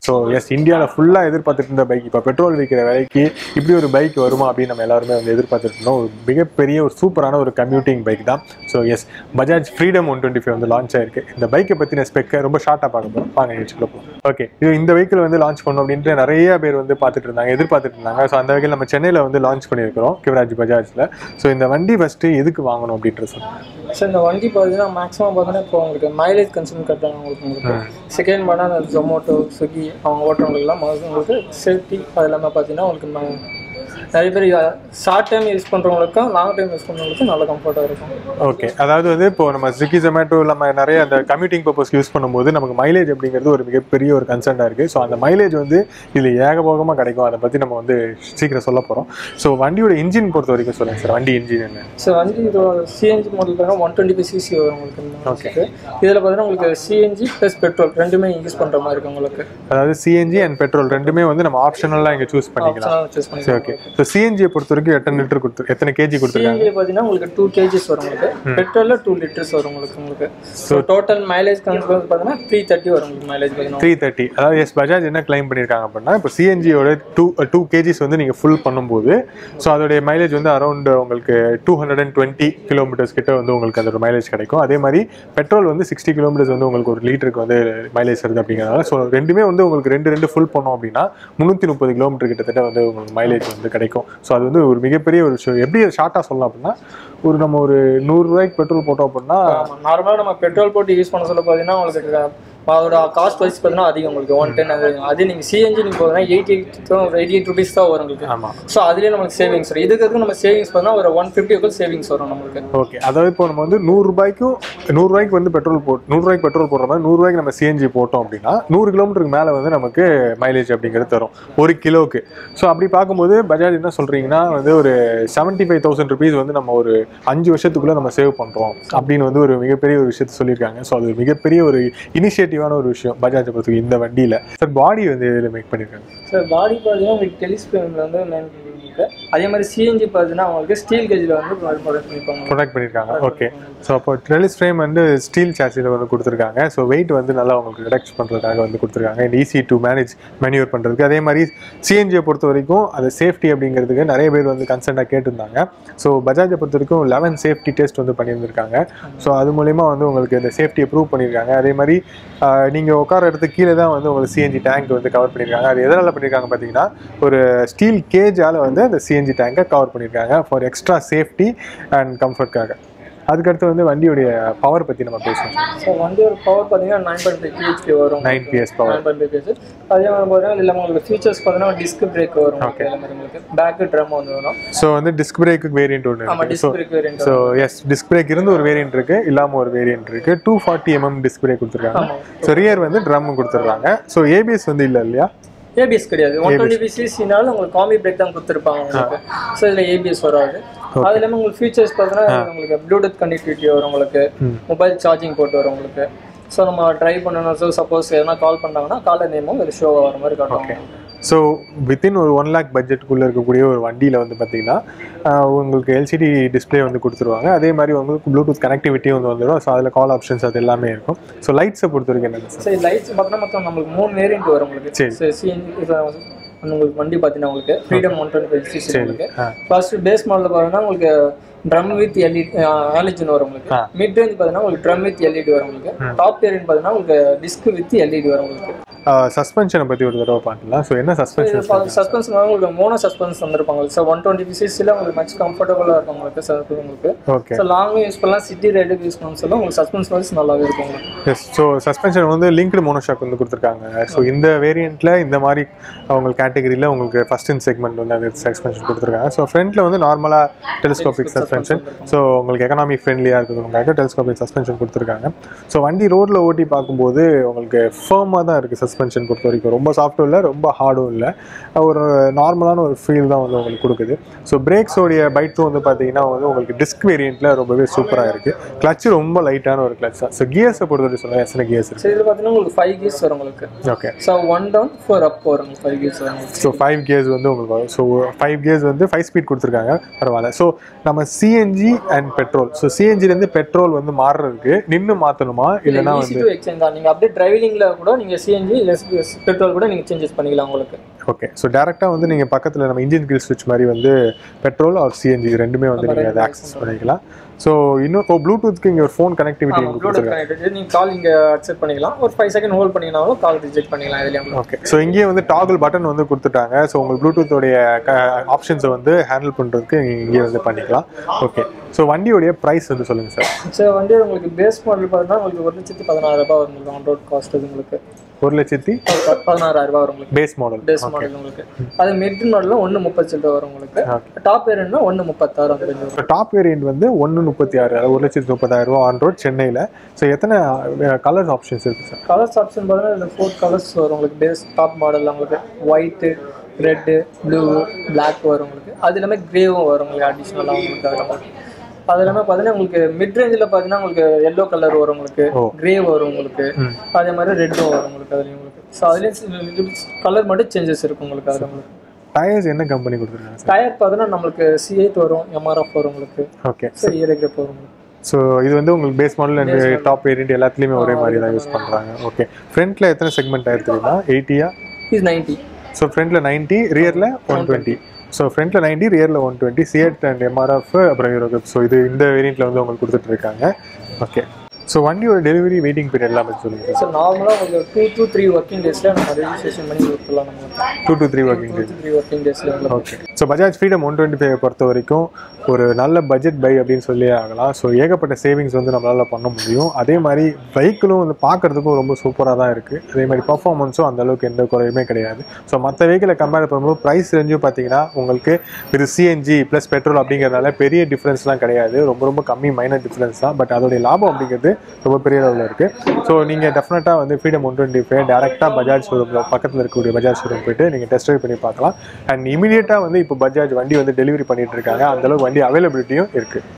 So S இந்தியாவில் ஃபுல்லாக எதிர்பார்த்துட்டு இருந்த பைக் இப்போ பெட்ரோல் விற்கிற விலைக்கு இப்படி ஒரு பைக் வருமா அப்படின்னு நம்ம எல்லாருமே வந்து எதிர்பார்த்துட்டு இருந்தோம் ஒரு மிகப்பெரிய ஒரு சூப்பரான ஒரு கம்யூட்டிங் பைக் தான் so yes Bajaj freedom one twenty five வந்து லான்ச் ஆயிருக்கு இந்த பைக்கை பற்றின ஸ்பெக்கை ரொம்ப ஷார்ட்டாக பார்க்க போகிறோம் வாங்க நிகழ்ச்சிக்குள்ள போகும் ஓகே இது இந்த வெஹிக்கிள் வந்து லான்ச் பண்ணோம் அப்படின்ட்டு நிறைய பேர் வந்து பார்த்துட்டு இருந்தாங்க எதிர்பார்த்துட்டு இருந்தாங்க ஸோ அந்த வகையில் நம்ம சென்னையில் வந்து லான்ச் பண்ணியிருக்கிறோம் கிவராஜ் பஜாஜில் ஸோ இந்த வண்டி ஃபஸ்ட்டு எதுக்கு வாங்கணும் அப்படின்றது சொல்லுங்கள் சார் இந்த வண்டி பார்த்தீங்கன்னா மேக்ஸிமம் பார்த்தீங்கன்னா இப்போ உங்களுக்கு மைலேஜ் கன்சூம் கட்டுறாங்க உங்களுக்கு உங்களுக்கு செகண்ட் பண்ணால் அந்த ஜொமேட்டோ ஸ்விக்கி அவங்க ஓட்டுறவங்களுக்குலாம் முதல்ல உங்களுக்கு சேஃப்டி அது இல்லாமல் பார்த்தீங்கன்னா உங்களுக்கு ம- நிறைய பேர் ஷார்ட் டைம் யூஸ் பண்ணுறவங்களுக்கும் லாங் டைம் யூஸ் பண்ணுறவங்களுக்கும் நல்ல கம்ஃபர்ட்டாக இருக்கும் ஓகே அதாவது வந்து இப்போ நம்ம ஸ்விக்கி ஜொமேட்டோ நம்ம நிறைய அந்த கம்யூட்டிங் பர்பஸ் யூஸ் பண்ணும்போது நமக்கு மைலேஜ் அப்படிங்கிறது ஒரு மிகப்பெரிய ஒரு கன்சர்னாக இருக்குது ஸோ அந்த மைலேஜ் வந்து இதில் ஏகபோகமாக கிடைக்கும் அதை பற்றி நம்ம வந்து சீக்கிரம் சொல்ல போகிறோம் ஸோ வண்டியோட இன்ஜின் பொறுத்த வரைக்கும் சொல்லுங்கள் சார் வண்டி இன்ஜின் என்ன ஸோ வண்டி இதோட சிஎன்ஜி மாடல் பார்த்தீங்கன்னா ஒன் டுவெண்ட்டி ஃபைவ் சிசி வரும் உங்களுக்கு இந்த இதில் பார்த்தீங்கன்னா உங்களுக்கு சிஎன்ஜி ப்ளஸ் பெட்ரோல் ரெண்டுமே யூஸ் பண்ணுற மாதிரி இருக்கும் உங்களுக்கு அதாவது சிஎன்ஜி அண்ட் பெட்ரோல் ரெண்டுமே வந்து நம்ம ஆப்ஷனலாக இங்கே சூஸ் பண்ணிக்கலாம் சூஸ் பண்ணி சரி ஓகே ஸோ சிஎன்ஜியை பொறுத்த வரைக்கும் எத்தனை லிட்டர் கொடுத்து எத்தனை கேஜி கொடுத்துருக்காங்க சிஎன்ஜி பார்த்தீங்கன்னா உங்களுக்கு டூ கேஜிஸ் வரும் உங்களுக்கு பெட்ரோலில் டூ லிட்டர்ஸ் வரும் உங்களுக்கு உங்களுக்கு ஸோ டோட்டல் மைலேஜ் கணக்கு வந்து பார்த்தீங்கன்னா த்ரீ தேர்ட்டி வரும் உங்களுக்கு மைலேஜ் பார்த்தீங்கன்னா த்ரீ தேர்ட்டி அதாவது எஸ் பஜாஜ் என்ன கிளைம் பண்ணியிருக்காங்க அப்படின்னா இப்போ சிஎன்ஜியோட டூ டூ கேஜிஸ் வந்து நீங்கள் ஃபுல் பண்ணும்போது ஸோ அதோடைய மைலேஜ் வந்து அரௌண்ட் உங்களுக்கு two hundred and twenty kilometres கிட்ட வந்து உங்களுக்கு அதோட மைலேஜ் கிடைக்கும் அதே மாதிரி பெட்ரோல் வந்து சிக்ஸ்டி கிலோமீட்டர்ஸ் வந்து உங்களுக்கு ஒரு லிட்டருக்கு வந்து மைலேஜ் வருது அப்படிங்கிறனால ஸோ ரெண்டுமே வந்து உங்களுக்கு ரெண்டு ரெண்டு ஃபுல் பண்ணோம் அப்படின்னா முந்நூற்றி முப்பது கிலோமீட்டர் கிட்டத்தட்ட வந்து உங்களுக்கு மைலேஜ் வந்து கிடைக்கும் ஸோ அது வந்து ஒரு மிகப்பெரிய ஒரு விஷயம் எப்படி ஷார்ட்டாக சொல்லலாம் அப்படின்னா ஒரு நம்ம ஒரு நூறுரூவாய்க்கு பெட்ரோல் போட்டோம் அப்படின்னா நார்மலாக நம்ம பெட்ரோல் போட்டு யூஸ் பண்ண சொல்ல பார்த்தீங்கன்னா உங்களுக்கு அதோட காஸ்ட் வைஸ் பார்த்தீங்கன்னா அதிகம் உங்களுக்கு ஒன் டென் அது அதே நீங்கள் சிஎன்ஜி நீங்கள் போதுனா eighty eight eighty eight rupees தான் வரும் உங்களுக்கு ஆமாம் ஸோ அதுலேயே நம்மளுக்கு சேவிங்ஸ் வரும் இதுக்கு அதுக்கு நம்ம சேவிங்ஸ் பண்ணால் ஒரு ஒன் ஃபிஃப்டி சேவிங்ஸ் வரும் நம்மளுக்கு ஓகே அதாவது இப்போ நம்ம வந்து நூறுரூபாய்க்கும் நூறுரூவாய்க்கு வந்து பெட்ரோல் போ நூறுரூவாய்க்கு பெட்ரோல் போடுற மாதிரி நூறுரூவாய்க்கு நம்ம சிஎன்ஜி போட்டோம் அப்படின்னா நூறு கிலோமீட்டருக்கு மேலே வந்து நமக்கு மைலேஜ் அப்படிங்கிறது தரும் ஒரு கிலோவுக்கு ஸோ அப்படி பார்க்கும்போது பஜாஜ் என்ன சொல்கிறீங்கன்னா வந்து ஒரு செவன்ட்டி ஃபைவ் தௌசண்ட் ருபீஸ் வந்து நம்ம ஒரு அஞ்சு வருஷத்துக்குள்ளே நம்ம சேவ் பண்ணுறோம் அப்படின்னு வந்து ஒரு மிகப்பெரிய ஒரு விஷயத்த சொல்லியிருக்காங்க ஸோ அது ஒரு மிகப்பெரிய ஒரு இனிஷியேட்டிவான ஒரு விஷயம் பஜாஜை பொறுத்தவரைக்கும் இந்த வண்டியில் சார் பாடி வந்து இதில் மேக் பண்ணியிருக்காங்க சார் பாடி பார்த்தீங்கன்னா உங்களுக்கு டெலிஸ்பேமில் வந்து மெயின் பண்ணிருக்கு அதே மாதிரி சிஎன்ஜி பார்த்தீங்கன்னா உங்களுக்கு ஸ்டீல் கேஜில் வந்து ப்ரொடக்ட் பண்ணிப்பாங்க ப்ரொடக்ட் பண்ணியிருக்காங்க ஓகே ஸோ அப்போ ட்ரெலிஸ் ஃப்ரேம் வந்து ஸ்டீல் சாசியில் வந்து கொடுத்துருக்காங்க ஸோ வெயிட் வந்து நல்லா உங்களுக்கு ரிடக்ட் பண்ணுறதுக்காக வந்து கொடுத்துருக்காங்க and easy to manage manoeuvre பண்ணுறதுக்கு அதே மாதிரி சிஎன்ஜியை பொறுத்த வரைக்கும் அது சேஃப்டி அப்படிங்கிறதுக்கு நிறைய பேர் வந்து கன்சர்னாக கேட்டிருந்தாங்க ஸோ பஜாஜை பொறுத்த வரைக்கும் லெவன் சேஃப்டி டெஸ்ட் வந்து பண்ணியிருந்திருக்காங்க ஸோ அது மூலயமா வந்து உங்களுக்கு இந்த சேஃப்டியை ப்ரூவ் பண்ணியிருக்காங்க அதே மாதிரி நீங்கள் உட்கார இடத்துக்கு கீழே தான் வந்து உங்களுக்கு சிஎன்ஜி டேங்க் வந்து கவர் பண்ணியிருக்காங்க அது எதனால் பண்ணியிருக்காங்க பார்த்தீங்கன்னா ஒரு ஸ்டீல் கேஜால் வந்து அந்த சிஎன்ஜி டேங்கை கவர் பண்ணியிருக்காங்க ஃபார் எக்ஸ்ட்ரா சேஃப்டி அண்ட் கம்ஃபர்ட்காக அதுக்கடுத்து வந்து வண்டியுடைய பவர் பற்றி நம்ம பேசுவோம் ஸோ வண்டியோட பவர் பார்த்தீங்கன்னா நைன் பாயிண்ட் ஃபைவ் பிஹெச்பி வரும் nine PS power nine point five B H அதே மாதிரி பார்த்தீங்கன்னா இல்லாமல் உங்களுக்கு ஃபீச்சர்ஸ் பார்த்தீங்கன்னா டிஸ்க் பிரேக் வரும் உங்களுக்கு எல்லா மாதிரி உங்களுக்கு பேக்கு ட்ரம் வந்து வரும் ஸோ வந்து டிஸ்க் பிரேக்கு வேரியன்ட் ஒன்று ஆமாம் இருக்கு so disc brake variant so yes disc brake இருந்து ஒரு வேரியன்ட் இருக்கு இல்லாமல் ஒரு வேரியன்ட் இருக்கு two forty M M disc brake கொடுத்துருக்காங்க ஆமாம் ஸோ ரியர் வந்து ட்ரம் கொடுத்துட்றாங்க ஸோ ஏபிஎஸ் வந்து இல்லை இல்லையா ஏபிஎஸ் கிடையாது ஒன் டுவெண்ட்டி ஃபைவ் சிசினாலும் உங்களுக்கு காம்பி பிரேக் தான் கொடுத்துருப்பாங்க உங்களுக்கு ஸோ இதில் ஏபிஎஸ் வராது அது இல்லாமல் உங்களுக்கு ஃபீச்சர்ஸ் பார்த்தீங்கன்னா உங்களுக்கு ப்ளூடூத் கனெக்டிவிட்டி வரும் உங்களுக்கு மொபைல் சார்ஜிங் போட்டு வரும் உங்களுக்கு ஸோ நம்ம ட்ரை பண்ணணும் ஸோ சப்போஸ் எதனா கால் பண்ணாங்கன்னா காலர் நேமும் ஒரு ஷோ வர மாதிரி காட்டுவாங்க ஸோ வித்தின் ஒரு ஒன் லேக் பட்ஜெட்டுக்குள்ளே இருக்கக்கூடிய ஒரு வண்டியில் வந்து பார்த்தீங்கன்னா ஆஹ் உங்களுக்கு எல்சிடி டிஸ்ப்ளே வந்து கொடுத்துருவாங்க அதே மாதிரி உங்களுக்கு ப்ளூடூத் கனெக்டிவிட்டியும் வந்து வந்துடும் ஸோ அதில் கால் ஆப்ஷன்ஸ் அது எல்லாமே இருக்கும் ஸோ லைட்ஸை பொறுத்த வரைக்கும் என்னென்ன சார் சரி லைட்ஸ் பார்த்தீங்கன்னா மொத்தம் நம்மளுக்கு மூணு வேரியன்ட் வரும் உங்களுக்கு சரி. சரி சிஎன்ஜி உங்களுக்கு வண்டி பார்த்தீங்கன்னா உங்களுக்கு freedom one twenty five CC உங்களுக்கு ஆ. ஃபர்ஸ்ட் பேஸ் மாடலில் பார்த்தீங்கன்னா உங்களுக்கு ட்ரம் வித் எல்இடி ஆலிஜின் வரும் உங்களுக்கு ஆ. மிட் ரேஞ்ச் பார்த்தீங்கன்னா உங்களுக்கு ட்ரம் வித் எல்இடி வரும் உங்களுக்கு டாப் வேரியன்ட் பார்த்தீங்கன்னா உங்களுக்கு டிஸ்க் வித் எல்இடி வரும் உங்களுக்கு சஸ்பென்ஷனை பற்றி ஒரு தடவை பார்க்கலாம் ஸோ என்ன சஸ்பென்ஷன் சஸ்பென்ஸ் உங்களுக்கு மோனோ சஸ்பென்ஸ் வந்திருப்பாங்க சார் ஒன் டுவெண்ட்டி சிசியில் உங்களுக்கு மச் கம்ஃபர்டபுளாக இருக்கும் உங்களுக்கு சார் உங்களுக்கு ஓகே ஸோ லாங்கும் யூஸ் பண்ணலாம் சிட்டி ரைடுக்கு யூஸ் பண்ணணும் சொல்ல உங்களுக்கு சஸ்பென்ஸ் வைஸ் நல்லாவே இருக்கும் உங்களுக்கு எஸ் ஸோ சஸ்பென்ஷன் வந்து லிங்க்டு மோனோஷாக் வந்து கொடுத்துருக்காங்க ஸோ இந்த வேரியண்ட்டில் இந்த மாதிரி உங்களுக்கு கேட்டகரியில் உங்களுக்கு ஃபஸ்ட் இன் செக்மெண்ட் வந்து அந்த சஸ்பென்ஷன் கொடுத்துருக்காங்க ஸோ ஃப்ரண்ட்டில் வந்து நார்மலாக டெலிஸ்கோபிக் சஸ்பென்ஷன் ஸோ உங்களுக்கு எக்கனாமிக் ஃப்ரெண்ட்லியாக இருக்கிறதுக்காக டெலிஸ்கோபிக் சஸ்பென்ஷன் கொடுத்துருக்காங்க ஸோ வண்டி ரோட்டில் ஓட்டி பார்க்கும்போது உங்களுக்கு ஃபேமாக தான் இருக்குது சஸ்பென்ஷன் பொறுத்த வரைக்கும் ரொம்ப சாஃப்ட்டும் இல்லை ரொம்ப ஹார்டும் இல்லை ஒரு நார்மலான ஒரு ஃபீல் தான் வந்து உங்களுக்கு கொடுக்குது ஸோ பிரேக்ஸோடைய பைட்டும் வந்து பார்த்தீங்கன்னா வந்து உங்களுக்கு டிஸ்க் வேரியண்ட்டில் ரொம்பவே சூப்பராக இருக்குது கிளச்சு ரொம்ப லைட்டான ஒரு கிளச் தான் ஸோ கியர்ஸை பொறுத்தவரை சொல்லுங்கள் எத்தனை கியர்ஸ் இருக்குது சரி இதில் பார்த்தீங்கன்னா உங்களுக்கு ஃபைவ் கீஸ் வரும் உங்களுக்கு okay so one down four up வரும் ஃபைவ் கீஸ் வரும் ஸோ ஃபைவ் கியர்ஸ் வந்து உங்களுக்கு வரும் ஸோ ஃபைவ் கியர்ஸ் வந்து ஃபைவ் ஸ்பீட் கொடுத்துருக்காங்க பரவாயில்ல ஸோ நம்ம சிஎன்ஜி அண்ட் பெட்ரோல் ஸோ சிஎன்ஜிலேருந்து பெட்ரோல் வந்து மாறுறதுக்கு நின்று மாற்றணுமா இல்லைன்னா ஈஸி டு எக்ஸ்சேஞ்ச் தான் நீங்கள் அப்படியே டிரைவிங்ல கூட நீங்கள் சிஎன்ஜி லெஸ் பெட்ரோல் கூட நீங்கள் சேஞ்சஸ் பண்ணிக்கலாம் உங்களுக்கு ஓகே ஸோ டேரெக்டாக வந்து நீங்கள் பக்கத்தில் நம்ம இன்ஜின் கில் ஸ்விட்ச் மாதிரி வந்து பெட்ரோல் ஆர் சிஎன்ஜி ரெண்டுமே வந்து நீங்கள் அதை ஆக்சஸ் பண்ணிக்கலாம் ஸோ இன்னும் ஓ ப்ளூடூத்க்கு இங்கே ஒரு ஃபோன் கனெக்டிவிட்டி ஆமாம் ப்ளூடூத் கனெக்ட் நீங்கள் கால் இங்கே அக்செப்ட் பண்ணிக்கலாம் ஒரு ஃபைவ் செகண்ட் ஹோல்ட் பண்ணிங்கனாலும் கால் ரிஜெக்ட் பண்ணிக்கலாம் இதுலேயும் ஓகே ஸோ இங்கேயே வந்து டாகிள் பட்டன் வந்து கொடுத்துட்டாங்க ஸோ உங்களுக்கு ப்ளூடூத்தோடைய ஆப்ஷன்ஸை வந்து ஹேண்டில் பண்ணுறதுக்கு இங்கே வந்து பண்ணிக்கலாம் ஓகே ஸோ வண்டியோடைய ப்ரைஸ் வந்து சொல்லுங்கள் சார் ஸோ வந்து உங்களுக்கு பேஸ் மாடல் பார்த்தீங்கன்னா உங்களுக்கு ஒரு லட்சத்தி பதினாயிரம் ரூபாய் வரும் உங்களுக்கு ஆன் ரோட் காஸ்ட் அது உங்களுக்கு ஒரு லட்சத்தி ப- பதினாறாயிரம் ரூபாய் வரும் உங்களுக்கு பேஸ் மாடல் பேஸ் மாடல் உங்களுக்கு அது மிட் மாடலில் ஒன்று முப்பது சில்லரை வரும் உங்களுக்கு டாப் வேரியன்ட்னா ஒன்று முப்பத்தாறு அந்த range வரும் டாப் வேரியன்ட் வந்து ஒன்று முப்பத்தி ஆறு ஒரு லட்சத்தி முப்பதாயிரம் ரூபா ஆன் ரோட் சென்னையில் ஸோ எத்தனை கலர்ஸ் ஆப்ஷன்ஸ் இருக்குது சார் கலர்ஸ் ஆப்ஷன் பார்த்தீங்கன்னா இதில் ஃபோர் கலர்ஸ் வரும் உங்களுக்கு பேஸ் டாப் மாடல் உங்களுக்கு ஒயிட்டு ரெட்டு ப்ளூ Black வரும் உங்களுக்கு அது இல்லாமல் கிரேவும் வரும் உங்களுக்கு அடிஷ்னலாக உங்களுக்கு அது இல்லாமல் அது இல்லாமல் பார்த்தீங்கன்னா உங்களுக்கு மிட் ரேஞ்சில் பார்த்தீங்கன்னா உங்களுக்கு எல்லோ கலர் வரும் உங்களுக்கு ஓ. கிரே வரும் உங்களுக்கு ம். அதே மாதிரி ரெட்டும் வரும் உங்களுக்கு அதுலேயும் உங்களுக்கு ஸோ அதுலேயும் கலர் மட்டும் சேஞ்சஸ் இருக்கும் உங்களுக்கு அதில் உங்களுக்கு டயர்ஸ் என்ன கம்பெனி கொடுத்துருக்காங்க சார் டயர் பார்த்தீங்கன்னா நம்மளுக்கு சிஎயிட் வரும் எம்ஆர்எஃப் வரும் உங்களுக்கு ஓகே ஸோ இயர் கிரேப் வரும் உங்களுக்கு ஸோ இது வந்து உங்களுக்கு base model and top variant எல்லாத்துலேயுமே ஒரே மாதிரி தான் யூஸ் பண்ணுறாங்க ஓகே ஃப்ரண்ட்டில் எத்தனை செக்மெண்ட் டயர் தெரியுமா எயிட்டியா இஸ் நைன்ட்டி ஸோ ஃப்ரண்ட்டில் நைன்ட்டி ரியரில் ஒன் டுவெண்ட்டி ஸோ ஃப்ரண்ட்டில் நைன்ட்டி ரியரில் one twenty CEAT and MRF அப்புறம் ஹீரோ ஸோ இது இந்த வேரியண்ட்டில் வந்து உங்களுக்கு கொடுத்துட்டு இருக்காங்க ஓகே ஸோ வண்டியோட டெலிவரி வெயிட்டிங் பீரியட் எல்லாமே சொல்லுங்கள் ஸோ நார்மலாக உங்களுக்கு டூ டூ த்ரீ ஒர்க்கிங் டேஸில் நம்ம ரெஜிஸ்ட்ரேஷன் பண்ணி கொடுத்துடலாம் நம்ம two to three working two three working டேஸில் உங்களுக்கு okay so Bajaj freedom one twenty five பொறுத்த வரைக்கும் ஒரு நல்ல பட்ஜெட் பை அப்படின்னு சொல்லி ஆகலாம் ஸோ ஏகப்பட்ட சேவிங்ஸ் வந்து நம்மளால் பண்ண முடியும் அதே மாதிரி வெஹிக்கிளும் வந்து பார்க்கறதுக்கும் ரொம்ப சூப்பராக தான் இருக்குது அதே மாதிரி பர்ஃபார்மன்ஸும் அந்த அளவுக்கு எந்த குறையுமே கிடையாது ஸோ மற்ற வெஹிக்கிளை கம்பேர் பண்ணும்போது ப்ரைஸ் ரேஞ்சும் பார்த்தீங்கன்னா உங்களுக்கு இது சிஎன்ஜி ப்ளஸ் பெட்ரோல் அப்படிங்கிறதுனால பெரிய டிஃப்ரென்ஸ்லாம் கிடையாது ரொம்ப ரொம்ப கம்மி மைனர் டிஃப்ரென்ஸ் தான் பட் அதோடைய லாபம் அப்படிங்கிறது ரொம்ப பெரிய லெவலில் இருக்குது ஸோ நீங்கள் டெஃபினட்டாக வந்து ஃப்ரீடம் ஒன் டுவெண்ட்டி ஃபைவ் டேரெக்டாக பஜாஜ் ஷோரூம் பக்கத்தில் இருக்கக்கூடிய பஜாஜ் ஷோரூம் போயிட்டு நீங்கள் டெஸ்ட் ட்ரைவ் பண்ணி பார்க்கலாம் அண்ட் இமீடியட்டாக வந்து இப்போ பஜாஜ் வண்டி வந்து டெலிவரி பண்ணிட்டு இருக்காங்க அந்த அளவுக்கு வண்டி அவைலபிலிட்டியும் இருக்குது